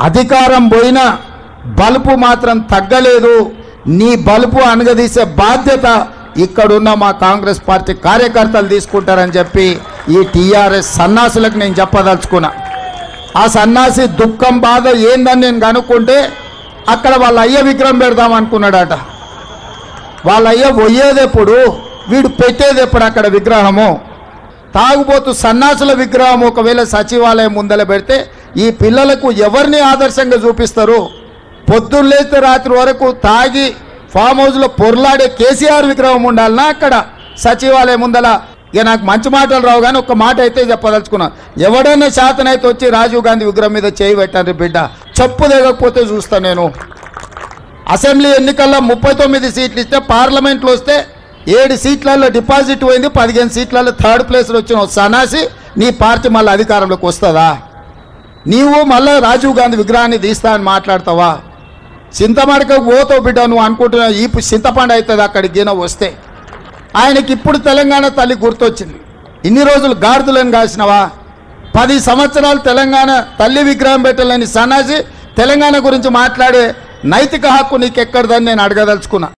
అధికారం పోయినా బలుపు మాత్రం తగ్గలేదు నీ బలుపు అనగదీసే బాధ్యత ఇక్కడున్న మా కాంగ్రెస్ పార్టీ కార్యకర్తలు తీసుకుంటారని చెప్పి ఈ టీఆర్ఎస్ సన్నాసులకు నేను చెప్పదలుచుకున్నా ఆ సన్నాసి దుఃఖం బాధ ఏందని నేను కనుక్కుంటే అక్కడ వాళ్ళ అయ్య విగ్రహం పెడదాం అనుకున్నాడట వాళ్ళ అయ్య పోయేదెప్పుడు వీడు పెట్టేదెప్పుడు అక్కడ విగ్రహము తాగుబోతు సన్నాసుల విగ్రహం ఒకవేళ సచివాలయం ముందల పెడితే ఈ పిల్లలకు ఎవరిని ఆదర్శంగా చూపిస్తారు పొద్దున్నేస్తే రాత్రి వరకు తాగి ఫామ్ హౌస్లో పొర్లాడే కేసీఆర్ విగ్రహం ఉండాలనా అక్కడ సచివాలయం ముందల ఇక నాకు మంచి మాటలు రావు కానీ ఒక మాట అయితే చెప్పదలుచుకున్నా ఎవడైనా శాతనైతే వచ్చి రాజీవ్ గాంధీ విగ్రహం మీద చేయి పెట్టండి బిడ్డ చెప్పు దిగకపోతే చూస్తా నేను అసెంబ్లీ ఎన్నికల్లో ముప్పై తొమ్మిది సీట్లు ఇస్తే పార్లమెంట్లో వస్తే ఏడు సీట్లలో డిపాజిట్ పోయింది పదిహేను సీట్లలో థర్డ్ ప్లేస్లో వచ్చిన సన్నాసి నీ పార్టీ మళ్ళీ అధికారంలోకి వస్తుందా నీవు మళ్ళీ రాజీవ్ గాంధీ విగ్రహాన్ని తీస్తా అని మాట్లాడతావా చింతమడక పోతావు బిడ్డ నువ్వు అనుకుంటున్నావు ఈ చింతపండు అవుతుంది అక్కడికి గిన వస్తే ఆయనకి ఇప్పుడు తెలంగాణ తల్లి గుర్తొచ్చింది ఇన్ని రోజులు గాడిదలను కాసినవా పది సంవత్సరాలు తెలంగాణ తల్లి విగ్రహం పెట్టలేని సన్నాసి తెలంగాణ గురించి మాట్లాడే నైతిక హక్కు నీకెక్కడదని నేను అడగదలుచుకున్నా